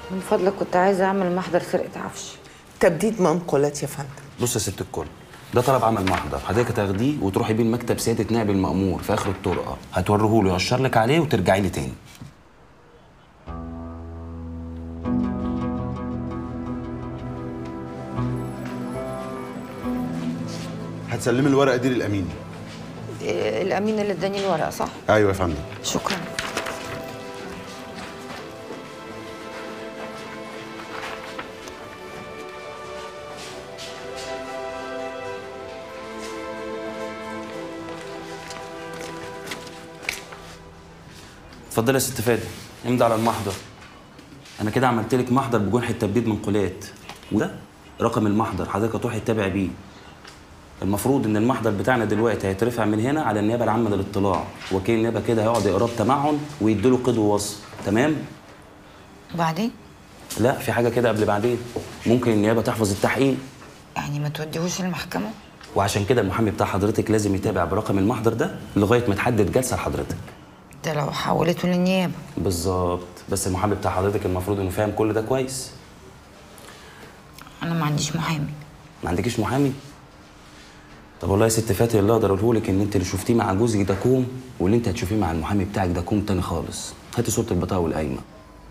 من فضلك كنت عايزه اعمل محضر سرقه عفش تبديد منقولات يا فندم بص يا ست الكل ده طلب عمل محضر حضرتك هتاخديه وتروحي بيه المكتب سياده نائب المأمور في اخر الطرقه هتوريه له يقشر لك عليه وترجعي لي تاني هتسلمي الورقه دي للامين إيه الامين اللي اداني الورقه صح ايوه يا فندم شكرا اتفضلي يا ست فادي امضي على المحضر انا كده عملت لك محضر بجنح التبديد منقولات وده رقم المحضر حضرتك هتروحي تتابع بيه المفروض ان المحضر بتاعنا دلوقتي هيترفع من هنا على النيابه العامه للاطلاع وكيل النيابه كده هيقعد يقرا بتمعن ويديله قيد ووصف تمام وبعدين لا في حاجه كده قبل بعدين ممكن النيابه تحفظ التحقيق يعني ما توديهوش المحكمه وعشان كده المحامي بتاع حضرتك لازم يتابع برقم المحضر ده لغايه ما تحدد جلسه لحضرتك ده لو حولته للنيابه بالظبط بس المحامي بتاع حضرتك المفروض انه فاهم كل ده كويس انا ما عنديش محامي ما عندكيش محامي طب والله يا ست فاتي اللي اقدر اقوله لك ان انت اللي شفتيه مع جوزك ده كوم واللي انت هتشوفيه مع المحامي بتاعك ده كوم تاني خالص هاتي صوره البطاقه والقايمه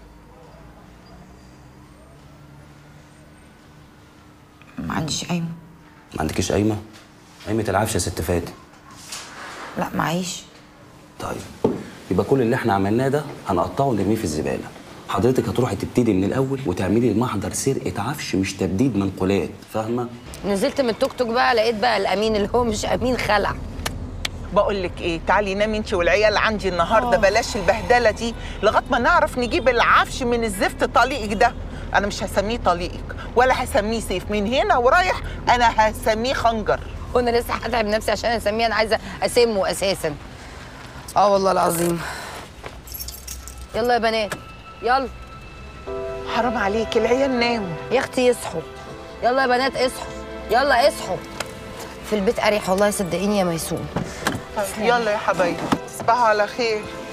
ما عنديش قايمه ما عندكيش قايمه قايمه العفش يا ست فاتي لا معيش طيب يبقى كل اللي احنا عملناه ده هنقطعه ونرميه في الزباله حضرتك هتروحي تبتدي من الاول وتعملي المحضر سرقه عفش مش تبديد منقولات فاهمه نزلت من التوك توك بقى لقيت بقى الامين اللي هو مش امين خلع بقول لك ايه تعالي نامي انت والعيال عندي النهارده بلاش البهدله دي لغايه ما نعرف نجيب العفش من الزفت طليقك ده انا مش هسميه طليقك ولا هسميه سيف من هنا ورايح انا هسميه خنجر وانا لسه هتعب نفسي عشان اسميه انا عايزه اسمه اساسا اه والله العظيم يلا يا بنات يلا حرام عليك العيال ناموا يا اختي يصحوا يلا يا بنات اصحوا يلا اصحوا في البيت اريح والله صدقيني يا ميسون يلا يا حبايبي تصبحوا على خير